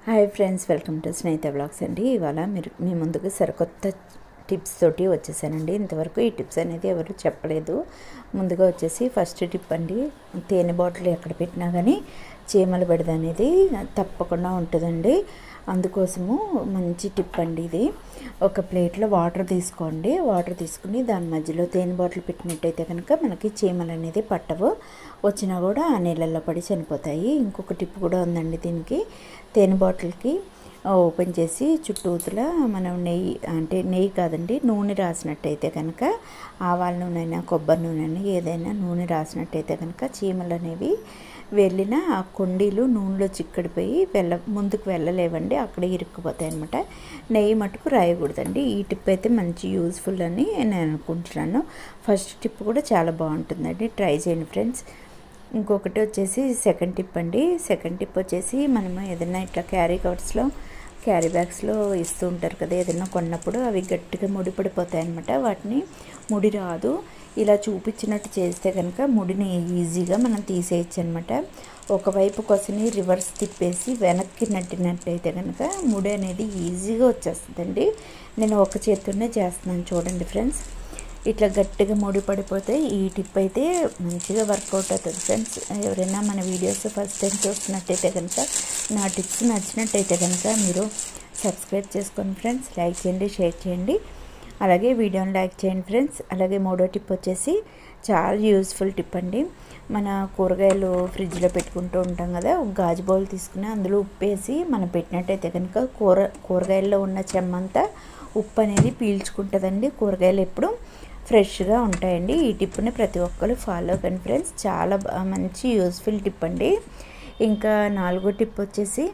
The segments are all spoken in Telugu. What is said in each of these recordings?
hi friends welcome to Snehitha blogs అండి ఇవాళ మీరు మీ ముందుకు సరికొత్త టిప్స్ తోటి వచ్చేసానండి ఇంతవరకు ఈ టిప్స్ అనేది ఎవరు చెప్పలేదు ముందుగా వచ్చేసి ఫస్ట్ టిప్ అండి తేనె బాటిల్ ఎక్కడ పెట్టినా కానీ చీమల బెడద అనేది తప్పకుండా ఉంటుందండి అందుకోసము మంచి టిప్ అండి ఇది ఒక ప్లేట్లో వాటర్ తీసుకోండి వాటర్ తీసుకుని దాని మధ్యలో తేనె బాటిల్ పెట్టినట్టయితే కనుక మనకి చీమలు అనేది పట్టవు వచ్చినా కూడా ఆ నీళ్ళల్లో పడి చనిపోతాయి ఇంకొక టిప్ కూడా ఉందండి దీనికి తేనె బాటిల్కి ఓపెన్ చేసి చుట్టూతుల మనం నెయ్యి అంటే నెయ్యి కాదండి నూనె రాసినట్టయితే కనుక ఆవాల నూనె అయినా కొబ్బరి నూనె అయినా ఏదైనా నూనె రాసినట్టయితే కనుక చీమలు అనేవి వెళ్ళిన ఆ కొండీలు నూనెలో చిక్కడిపోయి వెళ్ళ ముందుకు వెళ్ళలేవండి అక్కడే ఇరుక్కుపోతాయి అనమాట నెయ్యి మటుకు రాయకూడదండి ఈ టిప్ అయితే మంచి యూస్ఫుల్ అని నేను అనుకుంటున్నాను ఫస్ట్ టిప్ కూడా చాలా బాగుంటుందండి ట్రై చేయండి ఫ్రెండ్స్ ఇంకొకటి వచ్చేసి సెకండ్ టిప్ అండి సెకండ్ టిప్ వచ్చేసి మనము ఏదైనా ఇట్లా క్యారీ కవర్స్లో క్యారీ బ్యాగ్స్లో ఇస్తూ ఉంటారు కదా ఏదైనా కొన్నప్పుడు అవి గట్టిగా ముడిపడిపోతాయి అనమాట వాటిని ముడి రాదు ఇలా చూపించినట్టు చేస్తే కనుక ముడిని ఈజీగా మనం తీసేయచ్చు అనమాట ఒకవైపు కొసని రివర్స్ తిప్పేసి వెనక్కి నట్టినట్టయితే కనుక ముడి అనేది ఈజీగా వచ్చేస్తుందండి నేను ఒక చేత్తోనే చేస్తున్నాను చూడండి ఫ్రెండ్స్ ఇట్లా గట్టిగా ముడి పడిపోతే ఈ టిప్ అయితే మంచిగా వర్కౌట్ అవుతుంది ఫ్రెండ్స్ ఎవరైనా మన వీడియోస్ ఫస్ట్ టైం చూస్తున్నట్టయితే కనుక నా టిప్స్ నచ్చినట్టయితే కనుక మీరు సబ్స్క్రైబ్ చేసుకోండి ఫ్రెండ్స్ లైక్ చేయండి షేర్ చేయండి అలాగే వీడియోని లైక్ చేయండి ఫ్రెండ్స్ అలాగే మూడో టిప్ వచ్చేసి చాలా యూస్ఫుల్ టిప్ అండి మన కూరగాయలు ఫ్రిడ్జ్లో పెట్టుకుంటూ ఉంటాం కదా ఒక గాజు బౌల్ తీసుకుని అందులో ఉప్పు వేసి మనం పెట్టినట్టయితే కనుక కూర కూరగాయల్లో ఉన్న చెమ్మంతా ఉప్పు అనేది పీల్చుకుంటుందండి కూరగాయలు ఎప్పుడు ఫ్రెష్గా ఉంటాయండి ఈ టిప్ని ప్రతి ఒక్కరు ఫాలో కండి ఫ్రెండ్స్ చాలా మంచి యూస్ఫుల్ టిప్ అండి ఇంకా నాలుగో టిప్ వచ్చేసి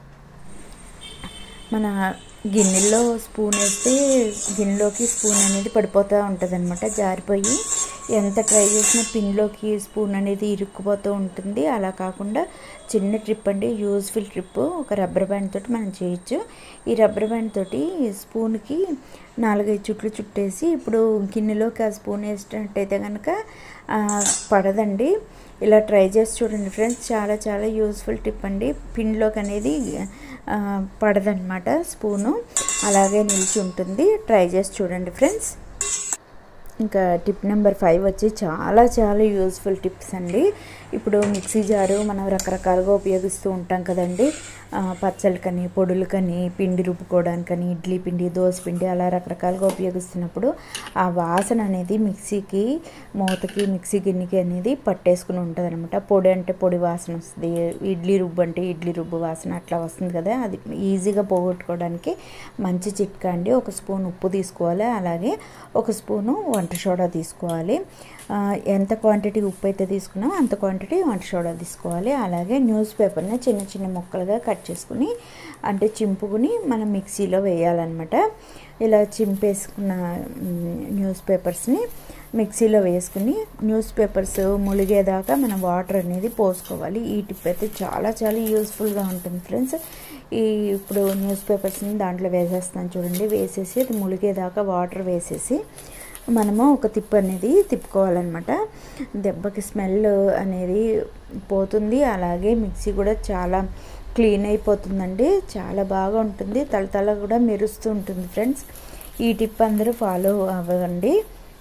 మన గిన్నెల్లో స్పూన్ వేస్తే గిన్నెలోకి స్పూన్ అనేది పడిపోతూ ఉంటుంది అనమాట జారిపోయి ఎంత ట్రై చేసినా పిన్లోకి స్పూన్ అనేది ఇరుక్కుపోతూ ఉంటుంది అలా కాకుండా చిన్న ట్రిప్ అండి యూజ్ఫుల్ ట్రిప్ ఒక రబ్బర్ బ్యాండ్ తోటి మనం చేయొచ్చు ఈ రబ్బర్ బ్యాండ్ తోటి స్పూన్కి నాలుగైదు చుట్లు చుట్టేసి ఇప్పుడు గిన్నెలోకి ఆ స్పూన్ వేసినట్టయితే కనుక పడదండి ఇలా ట్రై చేసి చూడండి ఫ్రెండ్స్ చాలా చాలా యూస్ఫుల్ టిప్ అండి పిన్లోకి అనేది పడదనమాట స్పూను అలాగే నిలిచి ఉంటుంది ట్రై చేసి చూడండి ఫ్రెండ్స్ ఇంకా టిప్ నెంబర్ ఫైవ్ వచ్చి చాలా చాలా యూస్ఫుల్ టిప్స్ అండి ఇప్పుడు మిక్సీ జారు మనం రకరకాలుగా ఉపయోగిస్తూ ఉంటాం కదండి పచ్చళ్ళకని పొడులకని పిండి రుబ్బుకోవడానికని ఇడ్లీ పిండి దోశ పిండి అలా రకరకాలుగా ఉపయోగిస్తున్నప్పుడు ఆ వాసన అనేది మిక్సీకి మూతకి మిక్సీ గిన్నెకి అనేది పట్టేసుకుని ఉంటుంది అనమాట పొడి అంటే పొడి వాసన వస్తుంది ఇడ్లీ రుబ్బు అంటే ఇడ్లీ రుబ్బు వాసన అట్లా వస్తుంది కదా అది ఈజీగా పోగొట్టుకోవడానికి మంచి చిట్కా అండి ఒక స్పూన్ ఉప్పు తీసుకోవాలి అలాగే ఒక స్పూను వంట సోడా తీసుకోవాలి ఎంత క్వాంటిటీ ఉప్పు అయితే తీసుకున్నామో అంత క్వాంటిటీ వంట సోడా తీసుకోవాలి అలాగే న్యూస్ పేపర్ని చిన్న చిన్న ముక్కలుగా కట్ చేసుకుని అంటే చింపుకుని మనం మిక్సీలో వేయాలన్నమాట ఇలా చింపేసుకున్న న్యూస్ పేపర్స్ని మిక్సీలో వేసుకుని న్యూస్ పేపర్స్ ములిగేదాకా మనం వాటర్ అనేది పోసుకోవాలి ఈ టిప్ అయితే చాలా చాలా యూస్ఫుల్గా ఉంటుంది ఫ్రెండ్స్ ఈ ఇప్పుడు న్యూస్ పేపర్స్ని దాంట్లో వేసేస్తాను చూడండి వేసేసి అది ములిగేదాకా వాటర్ వేసేసి మనము ఒక తిప్పు అనేది తిప్పుకోవాలన్నమాట దెబ్బకి స్మెల్ అనేది పోతుంది అలాగే మిక్సీ కూడా చాలా క్లీన్ అయిపోతుందండి చాలా బాగా ఉంటుంది తలతల కూడా మెరుస్తూ ఉంటుంది ఫ్రెండ్స్ ఈ టిప్ అందరూ ఫాలో అవ్వండి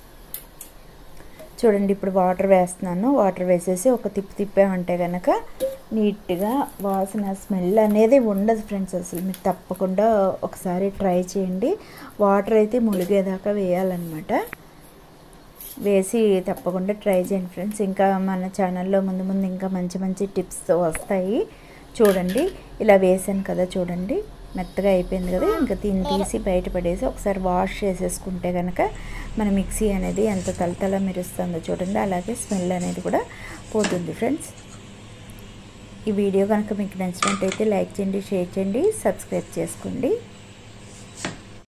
చూడండి ఇప్పుడు వాటర్ వేస్తున్నాను వాటర్ వేసేసి ఒక తిప్పు తిప్పామంటే కనుక నీట్గా వాసన స్మెల్ అనేది ఉండదు ఫ్రెండ్స్ అసలు మీరు తప్పకుండా ఒకసారి ట్రై చేయండి వాటర్ అయితే ములిగేదాకా వేయాలన్నమాట వేసి తప్పకుండా ట్రై చేయండి ఫ్రెండ్స్ ఇంకా మన ఛానల్లో ముందు ముందు ఇంకా మంచి మంచి టిప్స్ వస్తాయి చూడండి ఇలా వేసాను కదా చూడండి మెత్తగా అయిపోయింది కదా ఇంకా దీన్ని తీసి బయటపడేసి ఒకసారి వాష్ చేసేసుకుంటే కనుక మన మిక్సీ అనేది ఎంత తలతల మెరుస్తుందో చూడండి అలాగే స్మెల్ అనేది కూడా పోతుంది ఫ్రెండ్స్ ఈ వీడియో కనుక మీకు నచ్చినట్టయితే లైక్ చేయండి షేర్ చేయండి సబ్స్క్రైబ్ చేసుకోండి